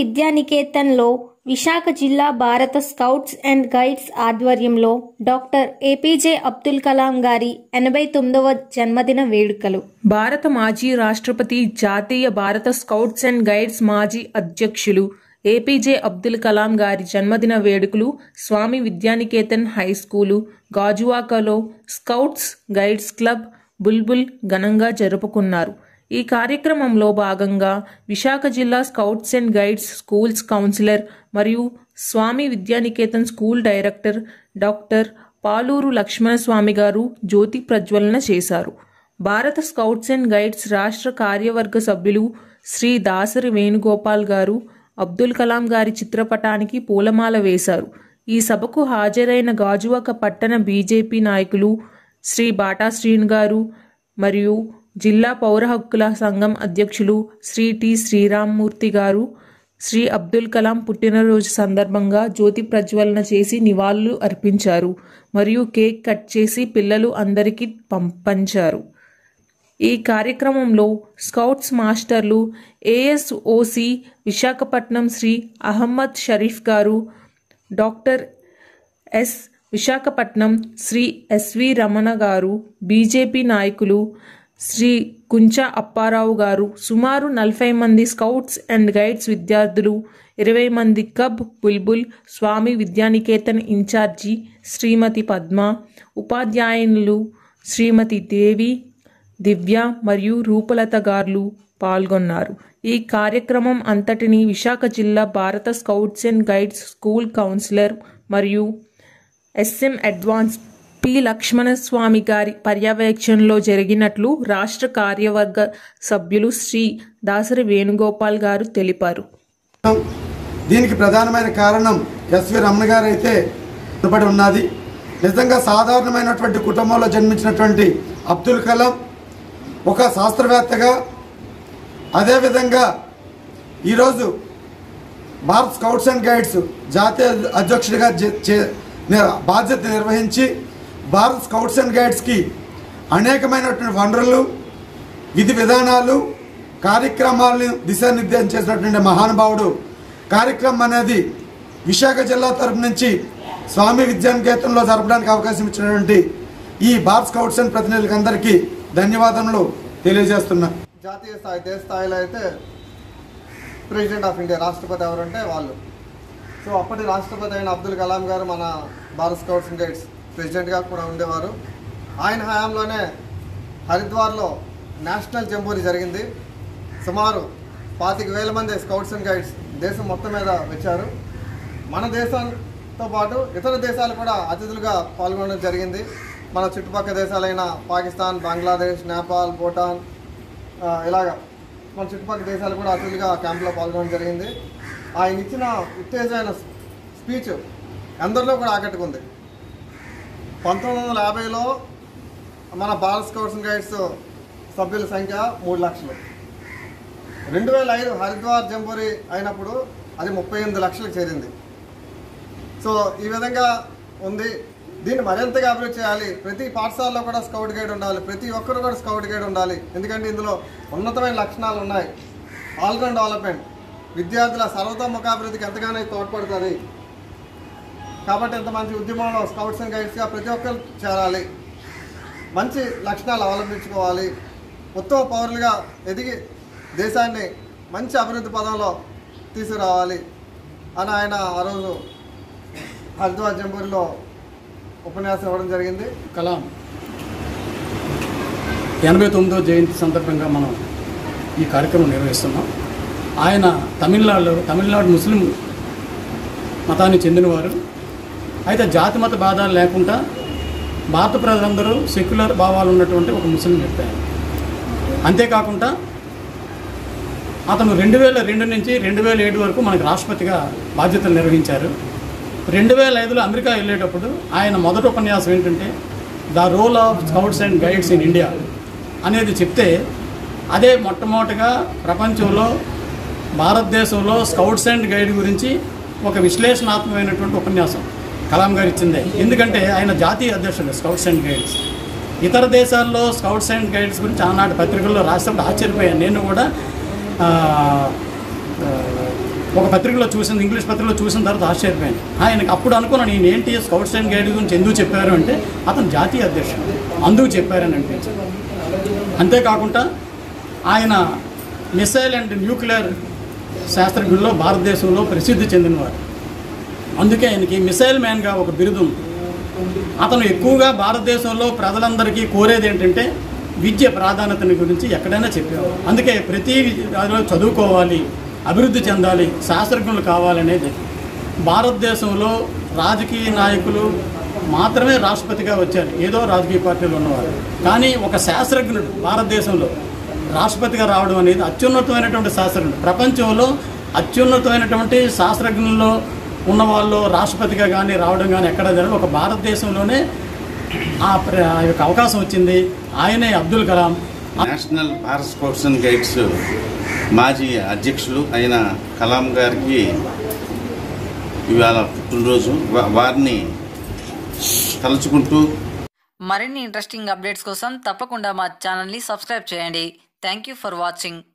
విద్యానికేతన్లో విశాఖ జిల్లా Bharat scouts and guides ఆధ్వర్యంలో doctor APJ Abdul Kalam గారి ఎనభై తొమ్మిదవ జన్మదిన వేడుకలు భారత మాజీ రాష్ట్రపతి జాతీయ భారత స్కౌట్స్ అండ్ గైడ్స్ మాజీ అధ్యక్షులు ఏపీజే అబ్దుల్ కలాం గారి జన్మదిన వేడుకలు స్వామి విద్యానికేతన్ హై స్కూలు గాజువాకలో స్కౌట్స్ గైడ్స్ క్లబ్ బుల్బుల్ ఘనంగా జరుపుకున్నారు ఈ కార్యక్రమంలో భాగంగా విశాఖ జిల్లా scouts and guides schools counsellor మరియు Swami Vidyaniketan school director doctor Paluru Lakshmanaswamy గారు జ్యోతి ప్రజ్వలన చేశారు భారత స్కౌట్స్ అండ్ గైడ్స్ రాష్ట్ర కార్యవర్గ సభ్యులు శ్రీ దాసరి వేణుగోపాల్ గారు అబ్దుల్ కలాం గారి చిత్రపటానికి పూలమాల వేశారు ఈ సభకు హాజరైన గాజువాక పట్టణ బీజేపీ నాయకులు శ్రీ బాటా శ్రీన్ గారు మరియు జిల్లా పౌర హక్కుల సంఘం అధ్యక్షులు శ్రీ టి శ్రీరామ్మూర్తి గారు శ్రీ అబ్దుల్ కలాం పుట్టినరోజు సందర్భంగా జ్యోతి ప్రజ్వలన చేసి నివాళులు అర్పించారు మరియు కేక్ కట్ చేసి పిల్లలు అందరికీ పం- పంచారు ఈ కార్యక్రమంలో స్కౌట్స్ మాస్టర్లు ఏఎస్ఓసి విశాఖపట్నం శ్రీ అహమ్మద్ షరీఫ్ గారు doctor S Visakhapatnam Shri S V Ramana గారు బీజేపీ నాయకులు శ్రీ కుంచా అప్పారావు గారు సుమారు నలభై మంది స్కౌట్స్ అండ్ గైడ్స్ విద్యార్థులు ఇరవై మంది కబ్ బుల్బుల్ స్వామి విద్యానికేతన్ ఇన్ఛార్జి శ్రీమతి పద్మ ఉపాధ్యాయునులు శ్రీమతి దేవి దివ్య మరియు రూపలత గారు పాల్గొన్నారు ఈ కార్యక్రమం అంతటిని విశాఖ జిల్లా Bharat scouts and guides school counsellor మరియు ఎస్ఎం అడ్వాన్స్ పి లక్ష్మణస్వామి గారి పర్యవేక్షణలో జరిగినట్లు రాష్ట్ర కార్యవర్గ సభ్యులు శ్రీ దాసరి వేణుగోపాల్ గారు తెలిపారు దీనికి ప్రధానమైన కారణం ఎస్వి రమణ గారు అయితే రుణపడి ఉన్నది నిజంగా సాధారణమైనటువంటి కుటుంబంలో జన్మించినటువంటి అబ్దుల్ కలాం ఒక శాస్త్రవేత్తగా అదేవిధంగా ఈరోజు భారత్ స్కౌట్స్ అండ్ గైడ్స్ జాతీయ అధ్యక్షుడిగా జ- చే- ని- బాధ్యత నిర్వహించి భారత్ స్కౌట్స్ అండ్ గైడ్స్కి అనేకమైనటువంటి వనరులు విధి విధానాలు కార్యక్రమాలను దిశానిర్దేశం చేసినటువంటి మహానుభావుడు కార్యక్రమం అనేది విశాఖ జిల్లా తరపు నుంచి స్వామి విద్యానికేతన్లో జరపడానికి అవకాశం ఇచ్చినటువంటి ఈ భారత్ స్కౌట్స్ అండ్ ప్రతినిధులకి అందరికీ ధన్యవాదములు తెలియజేస్తున్నా జాతీయ స్థాయి దేశ స్థాయిలో అయితే ప్రెసిడెంట్ ఆఫ్ ఇండియా రాష్ట్రపతి ఎవరంటే వాళ్ళు సో అప్పటి రాష్ట్రపతి అయిన అబ్దుల్ కలాం గారు మన భారత్ స్కౌట్స్ అండ్ గైడ్స్ ప్రెసిడెంట్గా కూడా ఉండేవారు ఆయన హయాంలోనే హరిద్వార్లో నేషనల్ జంబూరి జరిగింది సుమారు పాతిక వేల మంది స్కౌట్స్ అండ్ గైడ్స్ దేశం మొత్తం మీద వచ్చారు మన దేశంతో పాటు ఇతర దేశాలు కూడా అతిథులుగా పాల్గొనడం జరిగింది మన చుట్టుపక్కల దేశాలైన పాకిస్తాన్ బంగ్లాదేశ్ నేపాల్ భూటాన్ ఆ, ఇలాగా మన చుట్టుపక్కల దేశాలు కూడా అతిథులుగా క్యాంప్లో పాల్గొనడం జరిగింది ఆయన ఇచ్చిన ఉత్తేజమైన స్పీచ్ అందరిలో కూడా ఆకట్టుకుంది పంతొమ్మిది వందల యాభైలో మన భారత్ స్కౌట్స్ అండ్ గైడ్స్ సభ్యుల సంఖ్య మూడు లక్షలు రెండు వేల ఐదు హరిద్వార్ జంబూరి అయినప్పుడు అది ముప్పై ఎనిమిది లక్షలకు చేరింది సో ఈ విధంగా ఉంది దీన్ని మరింతగా అభివృద్ధి చేయాలి ప్రతి పాఠశాలలో కూడా స్కౌట్ గైడ్ ఉండాలి ప్రతి ఒక్కరు కూడా స్కౌట్ గైడ్ ఉండాలి ఎందుకంటే ఇందులో ఉన్నతమైన లక్షణాలు ఉన్నాయి ఆల్రౌండ్ డెవలప్మెంట్ విద్యార్థుల సర్వతోముఖాభివృద్ధికి ఎంతగానో ఇది తోడ్పడుతుంది కాబట్టి ఇంత మంచి ఉద్యమంలో స్కౌట్స్ అండ్ గైడ్స్గా ప్రతి ఒక్కరు చేరాలి మంచి లక్షణాలు అవలంబించుకోవాలి ఉత్తమ పౌరులుగా ఎదిగి దేశాన్ని మంచి అభివృద్ధి పదంలో తీసుకురావాలి అని ఆయన ఆ రోజు హరిద్వార్ జంబూరిలో ఉపన్యాసం ఇవ్వడం జరిగింది కలాం ఎనభై తొమ్మిదో జయంతి సందర్భంగా మనం ఈ కార్యక్రమం నిర్వహిస్తున్నాం ఆయన తమిళనాడులో తమిళనాడు ముస్లిం మతానికి చెందినవారు అయితే జాతి మత భేదాలు లేకుండా భారత ప్రజలందరూ సెక్యులర్ భావాలు ఉన్నటువంటి ఒక ముస్లిం వ్యక్తి ఆయన. అంతేకాకుండా అతను రెండు వేల రెండు నుంచి రెండు వేల ఏడు వరకు మనకు రాష్ట్రపతిగా బాధ్యతలు నిర్వహించారు రెండు వేల ఐదులో అమెరికా వెళ్ళేటప్పుడు ఆయన మొదటి ఉపన్యాసం ఏంటంటే the role of scouts and guides in India అనేది చెప్తే అదే మొట్టమొదటిగా ప్రపంచంలో భారతదేశంలో స్కౌట్స్ అండ్ గైడ్ గురించి ఒక విశ్లేషణాత్మకమైనటువంటి ఉపన్యాసం కలాం గారు ఇచ్చిందే ఎందుకంటే ఆయన జాతీయ అధ్యక్షుడు స్కౌట్స్ అండ్ గైడ్స్ ఇతర దేశాల్లో స్కౌట్స్ అండ్ గైడ్స్ గురించి ఆనాటి పత్రికల్లో రాసినప్పుడు ఆశ్చర్యపోయాను నేను కూడా ఆ, ఆ, ఒక పత్రికలో చూసింది ఇంగ్లీష్ పత్రికలో చూసిన తర్వాత ఆశ్చర్యపోయాను ఆయనకి అప్పుడు అనుకున్నాను నేను ఏంటి స్కౌట్స్ అండ్ గైడ్ గురించి ఎందుకు చెప్పారు అంటే అతను జాతీయ అధ్యక్షుడు అందుకు చెప్పారని అనిపించింది అంతేకాకుండా ఆయన మిసైల్ అండ్ న్యూక్లియర్ శాస్త్రజ్ఞుల్లో భారతదేశంలో ప్రసిద్ధి చెందినవారు అందుకే ఆయనకి మిసైల్ మ్యాన్గా ఒక బిరుదు ఉంది అతను ఎక్కువగా భారతదేశంలో ప్రజలందరికీ కోరేది ఏంటంటే విద్య ప్రాధాన్యతని గురించి ఎక్కడైనా చెప్పేవారు అందుకే ప్రతి దానిలో చదువుకోవాలి అభివృద్ధి చెందాలి శాస్త్రజ్ఞులు కావాలనేది భారతదేశంలో రాజకీయ నాయకులు మాత్రమే రాష్ట్రపతిగా వచ్చారు ఏదో రాజకీయ పార్టీలు ఉన్నవారు కానీ ఒక శాస్త్రజ్ఞుడు భారతదేశంలో రాష్ట్రపతిగా రావడం అనేది అత్యున్నతమైనటువంటి శాస్త్రజ్ఞుడు ప్రపంచంలో అత్యున్నతమైనటువంటి శాస్త్రజ్ఞుల్లో ఉన్న వాళ్ళు రాష్ట్రపతిగా కానీ రావడం కానీ ఎక్కడ జరగదు ఒక భారతదేశంలోనే ఆ ప్ర- ఆ యొక్క అవకాశం వచ్చింది ఆయనే Abdul Kalam national Bharat scouts and guides మాజీ అధ్యక్షులు అయిన కలాం గారికి ఇవాళ పుట్టినరోజు వా- వారిని తలుచుకుంటూ మరిన్ని ఇంట్రెస్టింగ్ అప్డేట్స్ కోసం తప్పకుండా మా ఛానల్ని సబ్స్క్రైబ్ చేయండి థ్యాంక్ యూ ఫర్ వాచింగ్